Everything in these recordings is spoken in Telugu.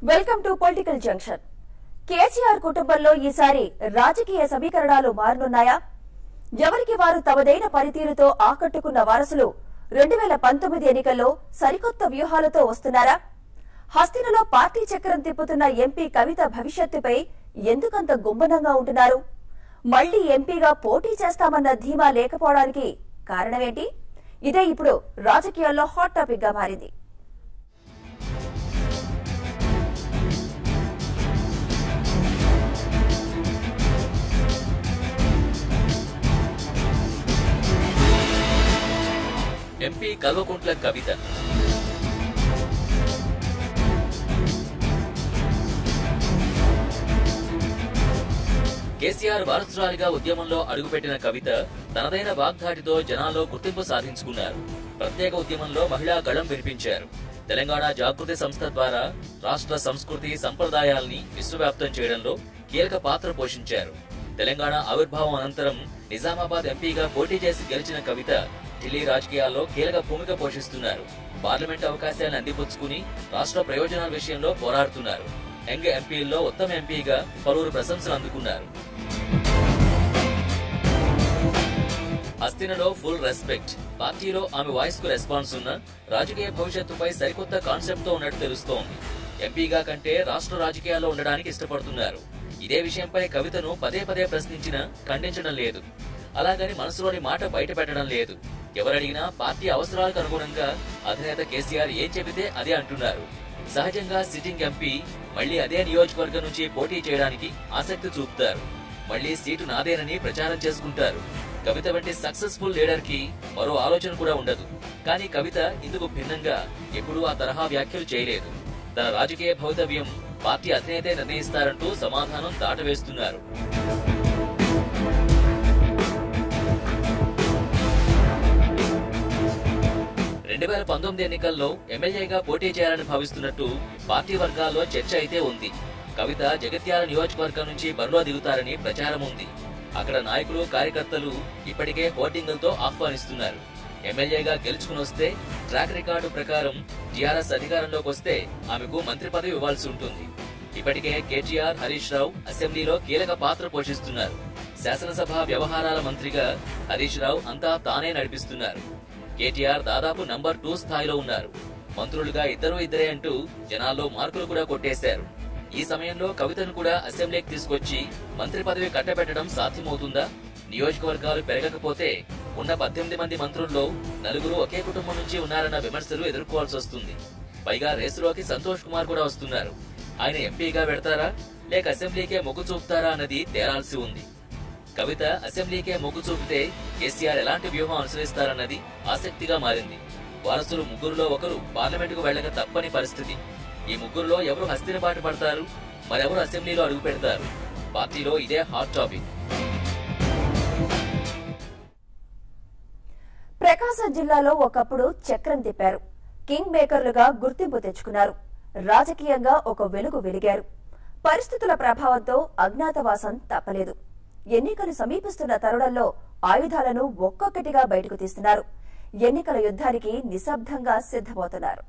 welcome to political junction KCR కుటుంబంలో ఈసారి రాజకీయ సమీకరణాలు మారనున్నాయా ఎవరికి వారు తమదైన పనితీరుతో ఆకట్టుకున్న వారసులు రెండు వేల పంతొమ్మిది ఎన్నికల్లో సరికొత్త వ్యూహాలతో వస్తున్నారా హస్తినలో పార్టీ చక్రం తిప్పుతున్న ఎంపీ కవిత భవిష్యత్తుపై ఎందుకంత గుంభనంగా ఉంటున్నారు మళ్లీ ఎంపీగా పోటీ చేస్తామన్న ధీమా లేకపోవడానికి కారణమేంటి ఇదే ఇప్పుడు రాజకీయాల్లో హాట్ టాపిక్ గా మారింది ఎంపీ కల్వకుంట్ల కవిత కేసీఆర్ వారసురాలిగా ఉద్యమంలో అడుగుపెట్టిన కవిత తనదైన వాగ్దాటితో జనాల్లో గుర్తింపు సాధించుకున్నారు ప్రత్యేక ఉద్యమంలో మహిళా గళం వినిపించారు తెలంగాణ జాగృతి సంస్థ ద్వారా రాష్ట్ర సంస్కృతి సంప్రదాయాల్ని విశ్వవ్యాప్తం చేయడంలో కీలక పాత్ర పోషించారు తెలంగాణ ఆవిర్భావం అనంతరం నిజామాబాద్ ఎంపీగా పోటీ చేసి గెలిచిన కవిత ఢిల్లీ రాజకీయాల్లో కీలక భూమిక పోషిస్తున్నారు పార్లమెంట్ అవకాశాలను అందిపుచ్చుకుని రాష్ట్ర ప్రయోజనాల విషయంలో పోరాడుతున్నారు యంగ్ ఎంపీల్లో ఉత్తమ ఎంపీగా పలువురు ప్రశంసలు అందుకున్నారు హస్తినలో ఫుల్ రెస్పెక్ట్ పార్టీలో ఆమె వాయిస్ కు రెస్పాన్స్ ఉన్న రాజకీయ భవిష్యత్తుపై సరికొత్త కాన్సెప్ట్ తో ఉన్నట్టు తెలుస్తోంది ఎంపీగా కంటే రాష్ట్ర రాజకీయాల్లో ఉండడానికి ఇష్టపడుతున్నారు ఇదే విషయంపై కవితను పదే పదే ప్రశ్నించినా ఖండించడం లేదు అలాగని మనసులోని మాట బయట పెట్టడం లేదు ఎవరడిగినా పార్టీ అవసరాలకు అనుగుణంగా అధినేత కేసీఆర్ ఏం చెబితే అదే అంటున్నారు సహజంగా సిట్టింగ్ ఎంపీ మళ్లీ అదే నియోజకవర్గం నుంచి పోటీ చేయడానికి ఆసక్తి చూపుతారు మళ్లీ సీటు నాదేనని ప్రచారం చేసుకుంటారు కవిత వంటి సక్సెస్ఫుల్ లీడర్ కి మరో ఆలోచన కూడా ఉండదు కానీ కవిత ఇందుకు భిన్నంగా ఎప్పుడూ ఆ తరహా వ్యాఖ్యలు చేయలేదు తన రాజకీయ భవితవ్యం పార్టీ అధినేతే నిర్ణయిస్తారంటూ సమాధానం దాటవేస్తున్నారు రెండు వేల పంతొమ్మిది ఎన్నికల్లో ఎమ్మెల్యేగా పోటీ చేయాలని భావిస్తున్నట్టు పార్టీ వర్గాల్లో చర్చ అయితే ఉంది కవిత జగిత్యాల నియోజకవర్గం నుంచి బరిలో దిగుతారని ప్రచారం ఉంది అక్కడ నాయకులు కార్యకర్తలు ఇప్పటికే హోర్డింగులతో ఆహ్వానిస్తున్నారు ఎమ్మెల్యేగా గెలుచుకుని వస్తే ట్రాక్ రికార్డు ప్రకారం టీఆర్ఎస్ అధికారంలోకి వస్తే ఆమెకు మంత్రి పదవి ఇవ్వాల్సి ఉంటుంది ఇప్పటికే కేటీఆర్ హరీష్ రావు అసెంబ్లీలో కీలక పాత్ర పోషిస్తున్నారు శాసనసభ వ్యవహారాల మంత్రిగా హరీష్ రావు అంతా తానే నడిపిస్తున్నారు కేటీఆర్ దాదాపు నంబర్ టూ స్థాయిలో ఉన్నారు మంత్రులుగా ఇద్దరు ఇద్దరే అంటూ జనాల్లో మార్కులు కూడా కొట్టేశారు ఈ సమయంలో కవితను కూడా అసెంబ్లీకి తీసుకొచ్చి మంత్రి పదవి కట్టబెట్టడం సాధ్యమవుతుందా నియోజకవర్గాలు పెరగకపోతే ఉన్న పద్దెనిమిది మంది మంత్రుల్లో నలుగురు ఒకే కుటుంబం నుంచి ఉన్నారన్న విమర్శలు ఎదుర్కోవాల్సి వస్తుంది పైగా రేసులోకి సంతోష్ కుమార్ కూడా వస్తున్నారు ఆయన ఎంపీగా పెడతారా లేక అసెంబ్లీకే మొగ్గు చూపుతారా అన్నది తేలాల్సి ఉంది కవిత అసెంబ్లీకే మొగ్గు చూపితే కేసీఆర్ ఎలాంటి వ్యూహం అనుసరిస్తారన్నది ఆసక్తిగా మారింది వారసులు ముగ్గురులో ఒకరు పార్లమెంటుకు వెళ్ళక తప్పని పరిస్థితి ఈ ముగ్గురులో ఎవరు హస్తిన బాట పడతారు మరెవరు అసెంబ్లీలో అడుగు పెడతారు పార్టీలో ఇదే హాట్ టాపిక్ ప్రకాశం జిల్లాలో ఒకప్పుడు చక్రం తిప్పారు కింగ్ మేకర్లుగా గుర్తింపు తెచ్చుకున్నారు రాజకీయంగా ఒక వెలుగు వెలిగారు పరిస్థితుల ప్రభావంతో అజ్ఞాతవాసం తప్పలేదు ఎన్నికలు సమీపిస్తున్న తరుణంలో ఆయుధాలను ఒక్కొక్కటిగా బయటకు తీస్తున్నారు ఎన్నికల యుద్ధానికి నిశ్శబ్దంగా సిద్ధమవుతున్నారు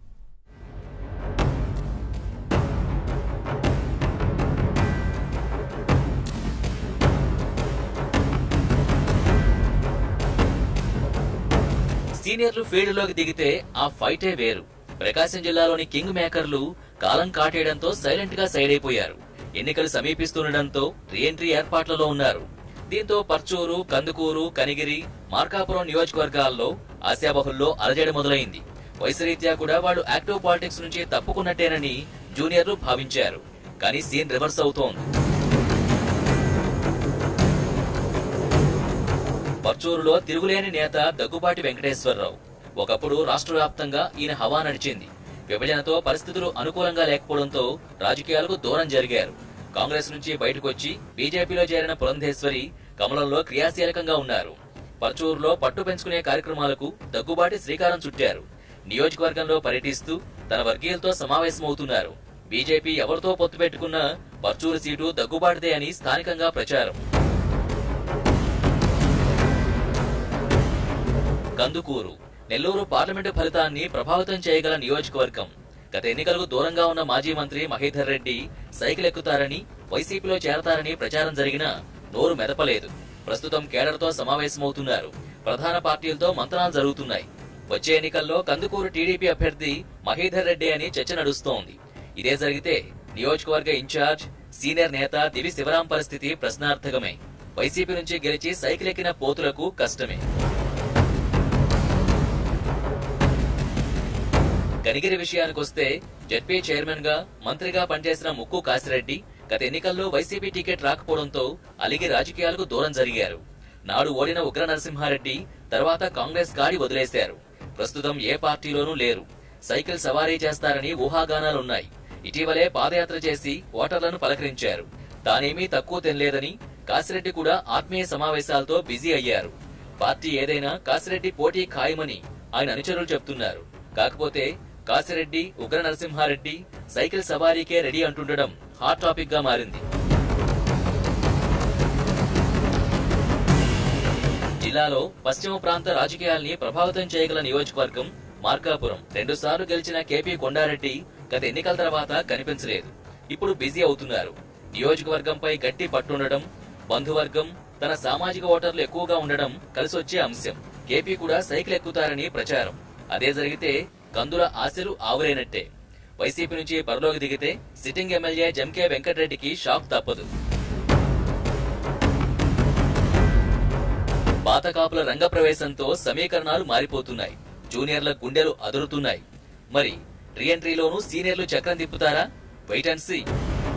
సీనియర్లు ఫీల్డ్ లోకి దిగితే ఆ ఫైటే వేరు ప్రకాశం జిల్లాలోని కింగ్ మేకర్లు కాలం కాటేయడంతో సైలెంట్ గా సైడ్ అయిపోయారు ఎన్నికలు సమీపిస్తుండటంతో రీఎంట్రీ ఏర్పాట్లలో ఉన్నారు దీంతో పర్చూరు కందుకూరు కనిగిరి మార్కాపురం నియోజకవర్గాల్లో ఆశాబహుల్లో అలజడి మొదలైంది వయసు రీత్యా కూడా వాళ్ళు యాక్టివ్ పాలిటిక్స్ నుంచి తప్పుకున్నట్టేనని జూనియర్లు భావించారు కానీ సీన్ రివర్స్ అవుతోంది పర్చూరులో తిరుగులేని నేత దగ్గుబాటి వెంకటేశ్వరరావు ఒకప్పుడు రాష్ట్ర వ్యాప్తంగా ఈయన హవా నడిచింది విభజనతో పరిస్థితులు అనుకూలంగా లేకపోవడంతో రాజకీయాలకు దూరం జరిగారు కాంగ్రెస్ నుంచి బయటకొచ్చి బీజేపీలో చేరిన పురంధేశ్వరి కమలంలో క్రియాశీలకంగా ఉన్నారు పర్చూరులో పట్టు పెంచుకునే కార్యక్రమాలకు దగ్గుబాటి శ్రీకారం చుట్టారు నియోజకవర్గంలో పర్యటిస్తూ తన వర్గీయులతో సమావేశమవుతున్నారు బీజేపీ ఎవరితో పొత్తు పెట్టుకున్నా పర్చూరు సీటు దగ్గుబాటిదే అని స్థానికంగా ప్రచారం కందుకూరు నెల్లూరు పార్లమెంటు ఫలితాన్ని ప్రభావితం చేయగల నియోజకవర్గం గత ఎన్నికలకు దూరంగా ఉన్న మాజీ మంత్రి మహేధర్ రెడ్డి సైకిల్ ఎక్కుతారని వైసీపీలో చేరతారని ప్రచారం జరిగినా నోరు మెదపలేదు ప్రస్తుతం కేడర్తో సమావేశమవుతున్నారు ప్రధాన పార్టీలతో మంతనాలు జరుగుతున్నాయి వచ్చే ఎన్నికల్లో కందుకూరు టీడీపీ అభ్యర్థి మహేధర్ రెడ్డి అని చర్చ నడుస్తోంది ఇదే జరిగితే నియోజకవర్గ ఇన్ఛార్జ్ సీనియర్ నేత దివి శివరాం పరిస్థితి ప్రశ్నార్థకమే వైసీపీ నుంచి గెలిచి సైకిల్ ఎక్కిన పోతులకు కష్టమే కనిగిరి విషయానికొస్తే జడ్పీ చైర్మన్ గా మంత్రిగా పనిచేసిన ముక్కు కాసిరెడ్డి గత ఎన్నికల్లో వైసీపీ టికెట్ రాకపోవడంతో అలిగి రాజకీయాలకు దూరం జరిగారు నాడు ఓడిన ఉగ్ర నరసింహారెడ్డి తర్వాత కాంగ్రెస్ గాడి వదిలేశారు ప్రస్తుతం ఏ పార్టీలోనూ లేరు సైకిల్ సవారీ చేస్తారని ఊహాగానాలున్నాయి ఇటీవలే పాదయాత్ర చేసి ఓటర్లను పలకరించారు తానేమీ తక్కువ తినలేదని కాసిరెడ్డి కూడా ఆత్మీయ సమావేశాలతో బిజీ అయ్యారు పార్టీ ఏదైనా కాసిరెడ్డి పోటీ ఖాయమని ఆయన అనుచరులు చెప్తున్నారు కాకపోతే కాసిరెడ్డి ఉగ్ర నరసింహారెడ్డి సైకిల్ సవారీకే రెడీ అంటుండడం హాట్ టాపిక్ గా మారింది జిల్లాలో పశ్చిమ ప్రాంత రాజకీయాల్ని ప్రభావితం చేయగల నియోజకవర్గం మార్కాపురం రెండుసార్లు గెలిచిన కేపీ కొండారెడ్డి గత ఎన్నికల తర్వాత కనిపించలేదు ఇప్పుడు బిజీ అవుతున్నారు నియోజకవర్గంపై గట్టి పట్టుండడం బంధువర్గం తన సామాజిక ఓటర్లు ఎక్కువగా ఉండడం కలిసొచ్చే అంశం కేపీ కూడా సైకిల్ ఎక్కుతారని ప్రచారం అదే జరిగితే కందుల ఆశలు ఆవురైనట్టే వైసీపీ నుంచి బరిలోకి దిగితే సిట్టింగ్ ఎమ్మెల్యే జంకే వెంకటరెడ్డికి షాక్ తప్పదు పాతకాపుల రంగప్రవేశంతో సమీకరణాలు మారిపోతున్నాయి జూనియర్ల గుండెలు అదురుతున్నాయి మరి రీఎంట్రీలోనూ సీనియర్లు చక్రం తిప్పుతారా వెయిట్ అండ్ సీ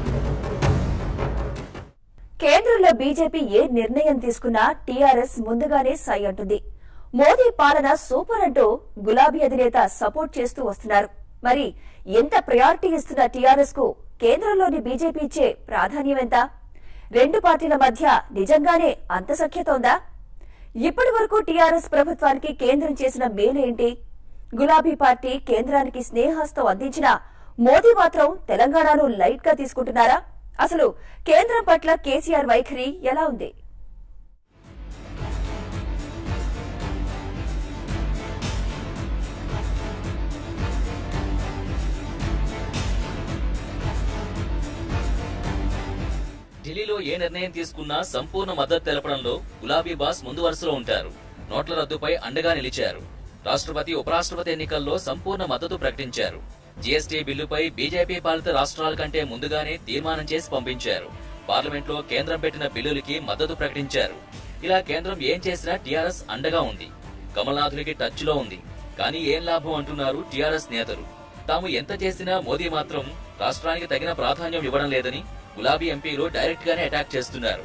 కేంద్రంలో బీజేపీ ఏ నిర్ణయం తీసుకున్నా టీఆర్ఎస్ ముందుగానే సై అంటుంది మోదీ పాలన సూపర్ అంటూ గులాబీ అధినేత సపోర్ట్ చేస్తూ వస్తున్నారు మరి ఎంత ప్రయారిటీ ఇస్తున్న టీఆర్ఎస్ కు కేంద్రంలోని బీజేపీ ఇచ్చే ప్రాధాన్యం ఎంత రెండు పార్టీల మధ్య నిజంగానే అంత సఖ్యత ఉందా ఇప్పటి వరకు టీఆర్ఎస్ ప్రభుత్వానికి కేంద్రం చేసిన మేలేంటి గులాబీ పార్టీ కేంద్రానికి స్నేహాస్తం అందించిన మోదీ మాత్రం తెలంగాణను లైట్ గా తీసుకుంటున్నారా అసలు కేంద్రం పట్ల కేసీఆర్ వైఖరి ఎలా ఉంది ఢిల్లీలో ఏ నిర్ణయం తీసుకున్నా సంపూర్ణ మద్దతు తెలపడంలో గులాబీ బాస్ ముందు వరుసలో ఉంటారు నోట్ల రద్దుపై అండగా నిలిచారు రాష్ట్రపతి ఉపరాష్ట్రపతి ఎన్నికల్లో సంపూర్ణ మద్దతు ప్రకటించారు జీఎస్టీ బిల్లుపై బీజేపీ పాలిత రాష్ట్రాల కంటే ముందుగానే తీర్మానం చేసి పంపించారు పార్లమెంట్లో కేంద్రం పెట్టిన బిల్లులకి మద్దతు ప్రకటించారు ఇలా కేంద్రం ఏం చేసినా టీఆర్ఎస్ అండగా ఉంది కమల్నాథునికి టచ్ లో ఉంది కానీ ఏం లాభం అంటున్నారు టీఆర్ఎస్ నేతలు తాము ఎంత చేసినా మోదీ మాత్రం రాష్ట్రానికి తగిన ప్రాధాన్యం ఇవ్వడం లేదని గులాబీ ఎంపీలు డైరెక్ట్ గానే అటాక్ చేస్తున్నారు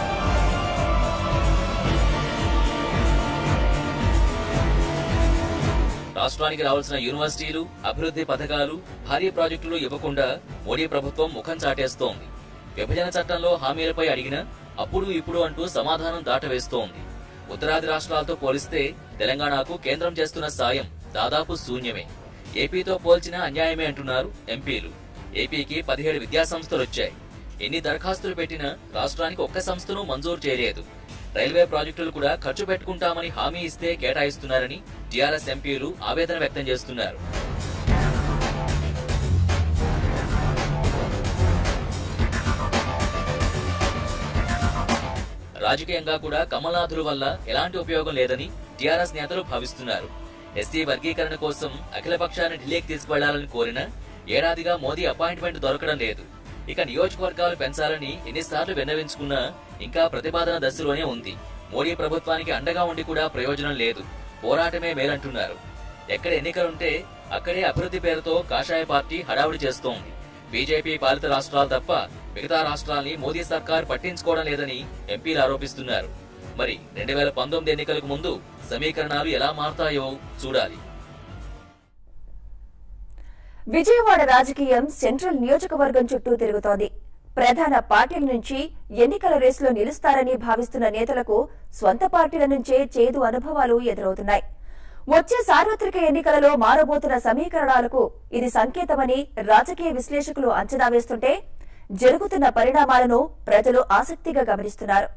రాష్ట్రానికి రావాల్సిన యూనివర్సిటీలు అభివృద్ధి పథకాలు భారీ ప్రాజెక్టులు ఇవ్వకుండా మోడీ ప్రభుత్వం ముఖం చాటేస్తోంది విభజన చట్టంలో హామీలపై అడిగినా అప్పుడు ఇప్పుడు అంటూ సమాధానం దాటవేస్తోంది ఉత్తరాది రాష్ట్రాలతో పోలిస్తే తెలంగాణకు కేంద్రం చేస్తున్న సాయం దాదాపు శూన్యమే ఏపీతో పోల్చిన అన్యాయమే అంటున్నారు ఎంపీలు ఏపీకి పదిహేడు విద్యా సంస్థలు వచ్చాయి ఎన్ని దరఖాస్తులు పెట్టినా రాష్ట్రానికి ఒక్క సంస్థను మంజూరు చేయలేదు రైల్వే ప్రాజెక్టులు కూడా ఖర్చు పెట్టుకుంటామని హామీ ఇస్తే కేటాయిస్తున్నారని టీఆర్ఎస్ ఎంపీలు ఆవేదన వ్యక్తం చేస్తున్నారు రాజకీయంగా కూడా కమల్నాథుల వల్ల ఎలాంటి ఉపయోగం లేదని టీఆర్ఎస్ నేతలు భావిస్తున్నారు ఎస్సీ వర్గీకరణ కోసం అఖిలపక్షాన్ని ఢిల్లీకి తీసుకువెళ్లాలని కోరినా ఏడాదిగా మోదీ అపాయింట్మెంట్ దొరకడం లేదు ఇక నియోజకవర్గాలు పెంచాలని ఎన్నిసార్లు విన్నవించుకున్నా ఇంకా ప్రతిపాదన దశలోనే ఉంది మోడీ ప్రభుత్వానికి అండగా ఉండి కూడా ప్రయోజనం లేదు పోరాటమే మేలంటున్నారు ఎక్కడ ఎన్నికలుంటే అక్కడే అభివృద్ధి పేరుతో కాషాయ పార్టీ హడావుడి చేస్తోంది బీజేపీ పాలిత రాష్ట్రాలు తప్ప మిగతా రాష్ట్రాల్ని మోదీ సర్కార్ పట్టించుకోవడం లేదని ఎంపీలు ఆరోపిస్తున్నారు మరి రెండు వేల పంతొమ్మిది ఎన్నికలకు ముందు సమీకరణాలు ఎలా మారతాయో చూడాలి విజయవాడ రాజకీయం సెంట్రల్ నియోజకవర్గం చుట్టూ తిరుగుతోంది ప్రధాన పార్టీల నుంచి ఎన్నికల రేసులో నిలుస్తారని భావిస్తున్న నేతలకు స్వంత పార్టీల నుంచే చేదు అనుభవాలు ఎదురవుతున్నాయి వచ్చే సార్వత్రిక ఎన్నికలలో మారబోతున్న సమీకరణాలకు ఇది సంకేతమని రాజకీయ విశ్లేషకులు అంచనా వేస్తుంటే జరుగుతున్న పరిణామాలను ప్రజలు ఆసక్తిగా గమనిస్తున్నారు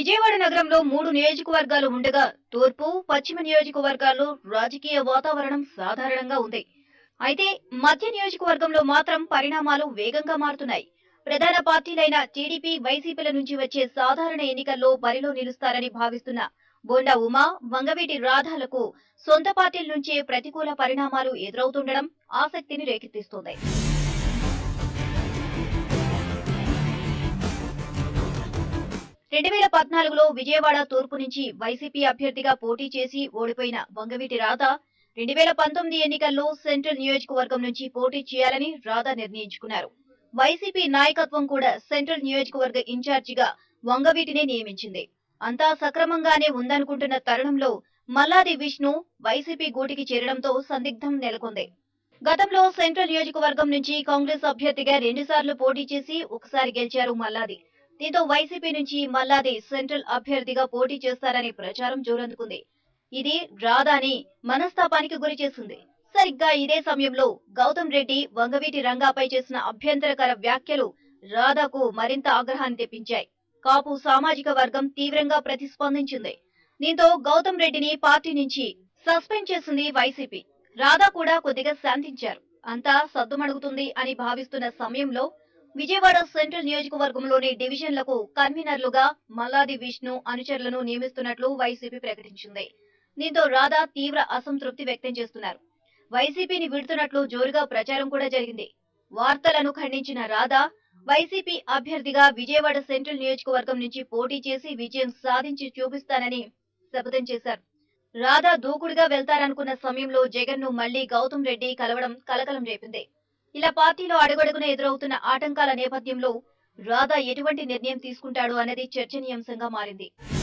విజయవాడ నగరంలో మూడు నియోజకవర్గాలు ఉండగా తూర్పు పశ్చిమ నియోజకవర్గాల్లో రాజకీయ వాతావరణం సాధారణంగా ఉంది అయితే మధ్య నియోజకవర్గంలో మాత్రం పరిణామాలు వేగంగా మారుతున్నాయి ప్రధాన పార్టీలైన టీడీపీ వైసీపీల నుంచి వచ్చే సాధారణ ఎన్నికల్లో బరిలో నిలుస్తారని భావిస్తున్న బోండా ఉమా వంగవీటి రాధాలకు సొంత పార్టీల నుంచే ప్రతికూల పరిణామాలు ఎదురవుతుండడం ఆసక్తిని రేకెత్తిస్తోంది రెండు వేల పద్నాలుగులో విజయవాడ తూర్పు నుంచి వైసీపీ అభ్యర్థిగా పోటీ చేసి ఓడిపోయిన వంగవీటి రాధ రెండు వేల పంతొమ్మిది ఎన్నికల్లో సెంట్రల్ నియోజకవర్గం నుంచి పోటీ చేయాలని రాధ నిర్ణయించుకున్నారు వైసీపీ నాయకత్వం కూడా సెంట్రల్ నియోజకవర్గ ఇన్ఛార్జిగా వంగవీటినే నియమించింది అంతా సక్రమంగానే ఉందనుకుంటున్న తరుణంలో మల్లాది విష్ణు వైసీపీ గూటికి చేరడంతో సందిగ్ధం నెలకొంది గతంలో సెంట్రల్ నియోజకవర్గం నుంచి కాంగ్రెస్ అభ్యర్థిగా రెండుసార్లు పోటీ చేసి ఒకసారి గెలిచారు మల్లాది దీంతో వైసీపీ నుంచి మల్లాది సెంట్రల్ అభ్యర్థిగా పోటీ చేస్తారని ప్రచారం జోరందుకుంది ఇది రాధాని మనస్తాపానికి గురి చేసింది సరిగ్గా ఇదే సమయంలో గౌతమ్ రెడ్డి వంగవీటి రంగాపై చేసిన అభ్యంతరకర వ్యాఖ్యలు రాధాకు మరింత ఆగ్రహాన్ని తెప్పించాయి కాపు సామాజిక వర్గం తీవ్రంగా ప్రతిస్పందించింది దీంతో గౌతమ్ రెడ్డిని పార్టీ నుంచి సస్పెండ్ చేసింది వైసీపీ రాధా కూడా కొద్దిగా శాంతించారు అంతా సద్దుమణుగుతుంది అని భావిస్తున్న సమయంలో విజయవాడ సెంట్రల్ నియోజకవర్గంలోని డివిజన్లకు కన్వీనర్లుగా మల్లాది విష్ణు అనుచరులను నియమిస్తున్నట్లు వైసీపీ ప్రకటించింది దీంతో రాధా తీవ్ర అసంతృప్తి వ్యక్తం చేస్తున్నారు వైసీపీని విడుతున్నట్లు జోరుగా ప్రచారం కూడా జరిగింది వార్తలను ఖండించిన రాధా వైసీపీ అభ్యర్థిగా విజయవాడ సెంట్రల్ నియోజకవర్గం నుంచి పోటీ చేసి విజయం సాధించి చూపిస్తానని శపథం చేశారు రాధా దూకుడుగా వెళ్తారనుకున్న సమయంలో జగన్ ను మళ్లీ గౌతమ్ రెడ్డి కలవడం కలకలం రేపింది ఇలా పార్టీలో అడుగడుగున ఎదురవుతున్న ఆటంకాల నేపథ్యంలో రాధా ఎటువంటి నిర్ణయం తీసుకుంటాడు అనేది చర్చనీయాంశంగా మారింది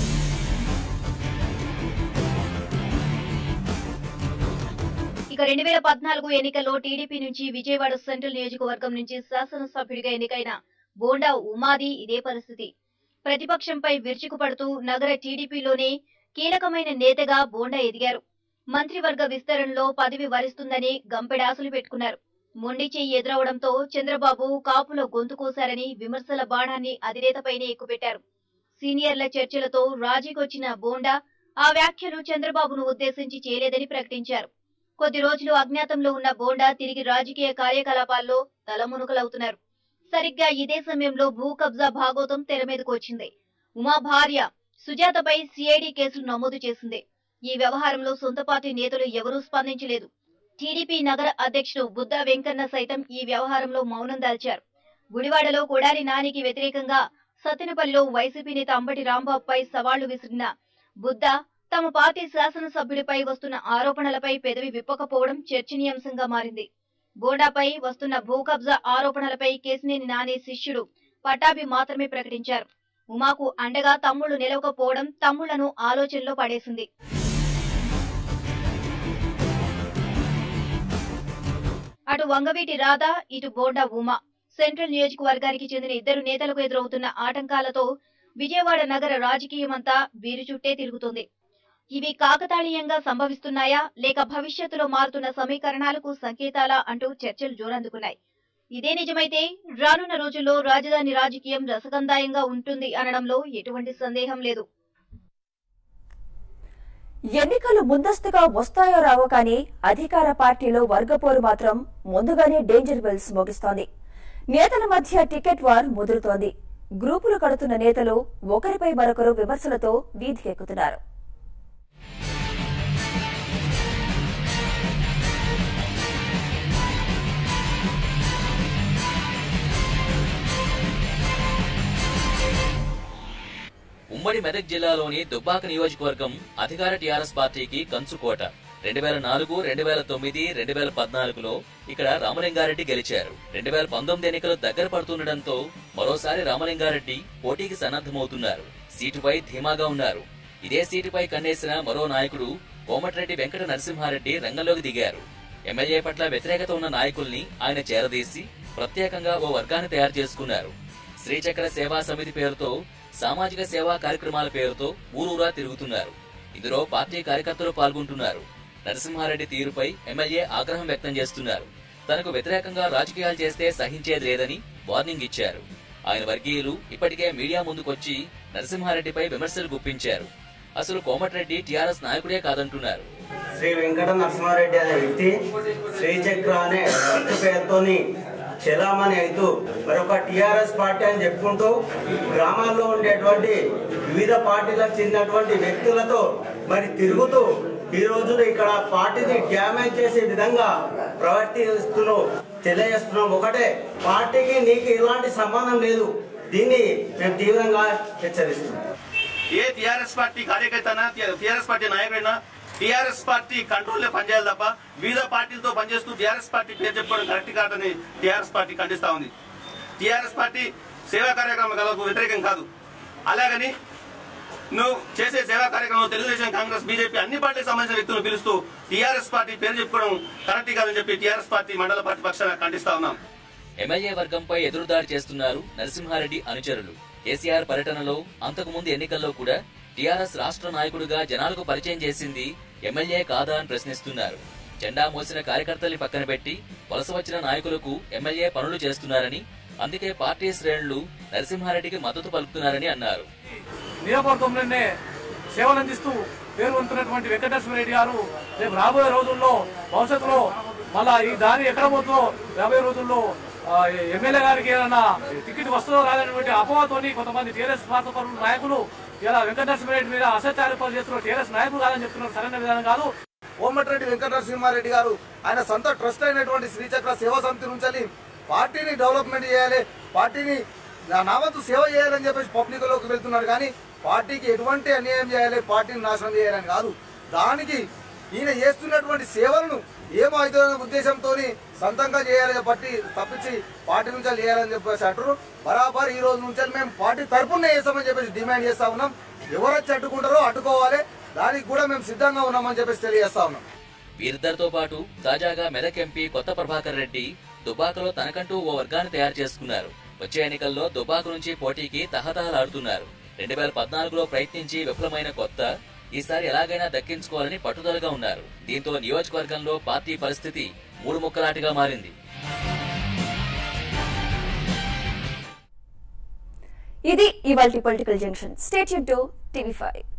ఇక రెండు వేల పద్నాలుగు ఎన్నికల్లో టీడీపీ నుంచి విజయవాడ సెంట్రల్ నియోజకవర్గం నుంచి శాసనసభ్యుడిగా ఎన్నికైన బోండా ఉమాది ఇదే పరిస్థితి ప్రతిపక్షంపై విరుచుకుపడుతూ నగర టీడీపీలోనే కీలకమైన నేతగా బోండా ఎదిగారు మంత్రివర్గ విస్తరణలో పదవి వరిస్తుందని గంపెడాసులు పెట్టుకున్నారు మొండి చెయ్యి ఎదురవడంతో చంద్రబాబు కాపులో గొంతు కోశారని విమర్శల బాణాన్ని అధినేతపైనే ఎక్కుపెట్టారు సీనియర్ల చర్చలతో రాజీకొచ్చిన బోండా ఆ వ్యాఖ్యలు చంద్రబాబును ఉద్దేశించి చేయలేదని ప్రకటించారు కొద్ది రోజులు అజ్ఞాతంలో ఉన్న బోండా తిరిగి రాజకీయ కార్యకలాపాల్లో తలమునుకలవుతున్నారు సరిగ్గా ఇదే సమయంలో భూ కబ్జా భాగోతం తెర మీదకు వచ్చింది ఉమా భార్య సుజాతపై సిఐడి కేసులు నమోదు చేసింది ఈ వ్యవహారంలో సొంత పార్టీ నేతలు ఎవరూ స్పందించలేదు టీడీపీ నగర అధ్యక్షుడు బుద్ధా వెంకన్న సైతం ఈ వ్యవహారంలో మౌనం దాల్చారు గుడివాడలో కొడాలి నానికి వ్యతిరేకంగా సత్తెనపల్లిలో వైసీపీ నేత అంబటి రాంబాబుపై సవాళ్లు విసిరిన బుద్ధ తమ పార్టీ శాసనసభ్యుడిపై వస్తున్న ఆరోపణలపై పెదవి విప్పకపోవడం చర్చనీయాంశంగా మారింది బోండాపై వస్తున్న భూ కబ్జా ఆరోపణలపై కేసినేని నాని శిష్యుడు పటాభి మాత్రమే ప్రకటించారు ఉమాకు అండగా తమ్ముళ్లు నిలవకపోవడం తమ్ముళ్లను ఆలోచనలో పడేసింది అటు వంగవీటి రాధ ఇటు బోండా ఉమా సెంట్రల్ నియోజకవర్గానికి చెందిన ఇద్దరు నేతలకు ఎదురవుతున్న ఆటంకాలతో విజయవాడ నగర రాజకీయమంతా వీరి చుట్టే తిరుగుతుంది ఇవి కాకతాళీయంగా సంభవిస్తున్నాయా లేక భవిష్యత్తులో మారుతున్న సమీకరణాలకు సంకేతాలా అంటూ చర్చలు జోరందుకున్నాయి ఇదే నిజమైతే రానున్న రోజుల్లో రాజధాని రాజకీయం రసగంధాయంగా ఉంటుంది అనడంలో ఎటువంటి సందేహం లేదు ఎన్నికలు ముందస్తుగా వస్తాయో రావో కానీ అధికార పార్టీలో వర్గపోరు మాత్రం ముందుగానే డేంజర్ బెల్స్ మోగిస్తోంది నేతల మధ్య టికెట్ వార్ ముదురుతోంది గ్రూపులు కడుతున్న నేతలు ఒకరిపై మరొకరు విమర్శలతో వీధికెక్కుతున్నారు ఉమ్మడి మెదక్ జిల్లాలోని దుబ్బాక నియోజకవర్గం అధికార టీఆర్ఎస్ పార్టీకి కంచుకోట రెండు వేల నాలుగు రెండు వేల తొమ్మిది రెండు వేల పద్నాలుగులో ఇక్కడ రామలింగారెడ్డి గెలిచారు రెండు వేల పంతొమ్మిది ఎన్నికలు దగ్గర పడుతుండటంతో మరోసారి రామలింగారెడ్డి పోటీకి సన్నద్ధమవుతున్నారు సీటుపై ధీమాగా ఉన్నారు ఇదే సీటుపై కన్నేసిన మరో నాయకుడు కోమటిరెడ్డి వెంకట నరసింహారెడ్డి రంగంలోకి దిగారు ఎమ్మెల్యే పట్ల వ్యతిరేకత ఉన్న నాయకుల్ని ఆయన చేరదీసి ప్రత్యేకంగా ఓ వర్గాన్ని తయారు చేసుకున్నారు శ్రీచక్ర సేవా సమితి పేరుతో సామాజిక సేవా కార్యక్రమాల పేరుతో ఊరూరా తిరుగుతున్నారు ఇందులో పార్టీ కార్యకర్తలు పాల్గొంటున్నారు నరసింహారెడ్డి తీరుపై ఎమ్మెల్యే ఆగ్రహం వ్యక్తం చేస్తున్నారు తనకు వ్యతిరేకంగా రాజకీయాలు చేస్తే సహించేది లేదని వార్నింగ్ ఇచ్చారు ఆయన వర్గీయులు ఇప్పటికే మీడియా ముందుకొచ్చి నరసింహారెడ్డిపై విమర్శలు గుప్పించారు అసలు కోమటిరెడ్డి టీఆర్ఎస్ నాయకుడే కాదంటున్నారు శ్రీ వెంకట నరసింహారెడ్డి అనే వ్యక్తి శ్రీచక్ర అనే భక్తి పేరుతోని చెలామణి అవుతూ మరొక టిఆర్ఎస్ పార్టీ అని చెప్పుకుంటూ గ్రామాల్లో ఉండేటువంటి వివిధ పార్టీలకు చెందినటువంటి వ్యక్తులతో మరి తిరుగుతూ ఈ రోజు ఇక్కడ పార్టీని డ్యామేజ్ చేసే విధంగా ప్రవర్తిస్తూ తెలియజేస్తున్నాం ఒకటే పార్టీకి నీకు ఎలాంటి సంబంధం లేదు దీన్ని మేము తీవ్రంగా హెచ్చరిస్తున్నాం ఏ టీఆర్ఎస్ పార్టీ కార్యకర్తనా టీఆర్ఎస్ పార్టీ నాయకుడైనా టీఆర్ఎస్ పార్టీ కంట్రోల్లో పనిచేయాలి తప్ప వివిధ పార్టీలతో పనిచేస్తూ టీఆర్ఎస్ పార్టీ పేరు చెప్పుకోవడం కరెక్ట్ కాదని టీఆర్ఎస్ పార్టీ ఖండిస్తా ఉంది టీఆర్ఎస్ పార్టీ సేవా కార్యక్రమాలకు వ్యతిరేకం కాదు అలాగని నువ్వు చేసే సేవా కార్యక్రమం తెలుగుదేశం కాంగ్రెస్ బీజేపీ అన్ని పార్టీలకు సంబంధించిన వ్యక్తులను పిలుస్తూ టీఆర్ఎస్ పార్టీ పేరు చెప్పుకోవడం కరెక్ట్ కాదని చెప్పి టీఆర్ఎస్ పార్టీ మండల పార్టీ పక్షాన ఖండిస్తా ఉన్నాం ఎమ్మెల్యే వర్గంపై ఎదురుదాడి చేస్తున్నారు నరసింహారెడ్డి అనుచరులు కేసీఆర్ పర్యటనలో అంతకుముందు ఎన్నికల్లో కూడా టీఆర్ఎస్ రాష్ట్ర నాయకుడిగా జనాలకు పరిచయం చేసింది ఎమ్మెల్యే కాదా అని ప్రశ్నిస్తున్నారు జెండా మోసిన కార్యకర్తల్ని పక్కన పెట్టి వలస వచ్చిన నాయకులకు ఎమ్మెల్యే పనులు చేస్తున్నారని అందుకే పార్టీ శ్రేణులు నరసింహారెడ్డికి మద్దతు పలుకుతున్నారని అన్నారు నియోజకవర్గంలోనే సేవలు అందిస్తూ పేరు పొందుతున్నటువంటి వెంకటేశ్వర రెడ్డి గారు రేపు రాబోయే రోజుల్లో భవిష్యత్తులో మళ్ళా ఈ దారి ఎక్కడ పోతుందో రాబోయే రోజుల్లో ఆ, ఎమ్మెల్యే గారికి ఏదైనా టికెట్ వస్తుందో రాదనేటువంటి అపోహతోని కొంతమంది టీఆర్ఎస్ స్వార్థపరుల నాయకులు ఇలా వెంకటేశ్వర రెడ్డి మీద అసత్యారోపణలు చేస్తున్న టీఆర్ఎస్ నాయకులు కాదని చెప్తున్నారు సరైన విధానం కాదు కోమటిరెడ్డి వెంకట నరసింహారెడ్డి గారు ఆయన సొంత ట్రస్ట్ అయినటువంటి శ్రీచక్ర సేవా సమితి నుంచి పార్టీని డెవలప్మెంట్ చేయాలి పార్టీని నా నావంతు సేవ చేయాలని చెప్పేసి పబ్లిక్ లోకి వెళ్తున్నాడు కానీ పార్టీకి ఎటువంటి అన్యాయం చేయాలి పార్టీని నాశనం చేయాలని కాదు దానికి ఈయన చేస్తున్నటువంటి సేవలను ఏమవుతుందనే ఉద్దేశంతో సొంతంగా చేయాలని బట్టి తప్పించి పార్టీ నుంచి చేయాలని చెప్పేసి అంటారు బరాబర్ ఈ రోజు నుంచి మేము పార్టీ తరపునే చేస్తామని చెప్పేసి డిమాండ్ చేస్తా ఉన్నాం ఎవరు వచ్చి అడ్డుకుంటారో అడ్డుకోవాలి దానికి కూడా మేము సిద్ధంగా ఉన్నామని చెప్పేసి తెలియజేస్తా ఉన్నాం వీరిద్దరితో పాటు తాజాగా మెదక్ ఎంపీ కొత్త ప్రభాకర్ రెడ్డి దుబాకలో తనకంటూ ఓ వర్గాన్ని తయారు చేసుకున్నారు వచ్చే ఎన్నికల్లో దుబాక నుంచి పోటీకి తహతహలాడుతున్నారు రెండు వేల పద్నాలుగులో ప్రయత్నించి విఫలమైన కొత్త ఈసారి ఎలాగైనా దక్కించుకోవాలని పట్టుదలగా ఉన్నారు దీంతో నియోజకవర్గంలో పార్టీ పరిస్థితి మూడు ముక్కలాటిగా మారింది ఇది ఇవాల్టి political junction state to TV five